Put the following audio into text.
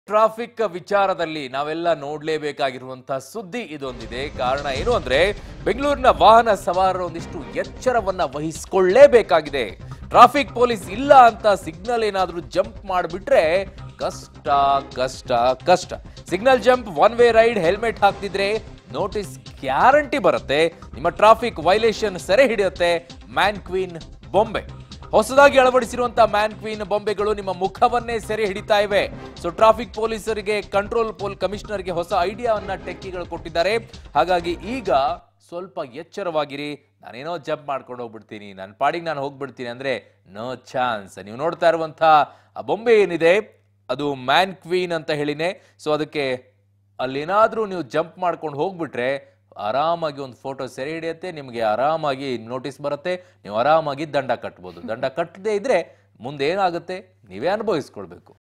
traffic ವಿಚಾರದಲ್ಲಿ ನಾವೆಲ್ಲ ನೋಡ್ಲೇಬೇಕಾಗಿರುವಂತಹ ಸುದ್ದಿ ಇದೊಂದಿದೆ ಕಾರಣ ಏನು ಅಂದ್ರೆ ಬೆಂಗಳೂರಿನ ವಾಹನ ಸವಾರರು ಒಂದಿಷ್ಟು ಎಚ್ಚರವನ್ನ ವಹಿಸಿಕೊಳ್ಳೇಬೇಕಾಗಿದೆ ಟ್ರಾಫಿಕ್ ಪೊಲೀಸ್ ಇಲ್ಲ ಅಂತ ಸಿಗ್ನಲ್ ಏನಾದ್ರೂ ಜಂಪ್ ಮಾಡಿಬಿಟ್ರೆ ಕಷ್ಟ ಕಷ್ಟ ಕಷ್ಟ signal jump one way ride helmet ಹಾಕ್ತಿದ್ರೆ ನೋಟಿಸ್ ಗ್ಯಾರಂಟಿ ಬರುತ್ತೆ ನಿಮ್ಮ ಟ್ರಾಫಿಕ್ ವೈಲೇಷನ್ ಸೆರೆ ಹಿಡಿಯುತ್ತೆ ಮ್ಯಾನ್ ಕ್ವೀನ್ ಬೊಂಬೆ ಹೊಸದಾಗಿ ಅಳವಡಿಸಿರುವಂತಹ ಮ್ಯಾನ್ ಕ್ವೀನ್ ಬೊಂಬೆಗಳು ನಿಮ್ಮ ಮುಖವನ್ನೇ ಸೆರೆ ಹಿಡಿತಾ ಇವೆ ಸೊ ಟ್ರಾಫಿಕ್ ಪೊಲೀಸರಿಗೆ ಕಂಟ್ರೋಲ್ ಪೋಲ್ ಕಮಿಷನರ್ಗೆ ಹೊಸ ಐಡಿಯಾವನ್ನ ಟೆಕ್ಕಿಗಳು ಕೊಟ್ಟಿದ್ದಾರೆ ಹಾಗಾಗಿ ಈಗ ಸ್ವಲ್ಪ ಎಚ್ಚರವಾಗಿರಿ ನಾನೇನೋ ಜಂಪ್ ಮಾಡ್ಕೊಂಡು ಹೋಗ್ಬಿಡ್ತೀನಿ ನನ್ನ ಪಾಡಿಗೆ ನಾನು ಹೋಗ್ಬಿಡ್ತೀನಿ ಅಂದ್ರೆ ನೋ ಚಾನ್ಸ್ ನೀವು ನೋಡ್ತಾ ಇರುವಂತಹ ಆ ಬೊಂಬೆ ಏನಿದೆ ಅದು ಮ್ಯಾನ್ ಕ್ವೀನ್ ಅಂತ ಹೇಳಿನೇ ಸೊ ಅದಕ್ಕೆ ಅಲ್ಲೇನಾದ್ರೂ ನೀವು ಜಂಪ್ ಮಾಡ್ಕೊಂಡು ಹೋಗ್ಬಿಟ್ರೆ ಆರಾಮಾಗಿ ಒಂದು ಫೋಟೋ ಸೆರೆ ಹಿಡಿಯುತ್ತೆ ನಿಮಗೆ ಆರಾಮಾಗಿ ನೋಟಿಸ್ ಬರುತ್ತೆ ನೀವು ಆರಾಮಾಗಿ ದಂಡ ಕಟ್ಬೋದು ದಂಡ ಕಟ್ಟದೇ ಇದ್ರೆ ಮುಂದೆ ಏನಾಗುತ್ತೆ ನೀವೇ ಅನುಭವಿಸ್ಕೊಳ್ಬೇಕು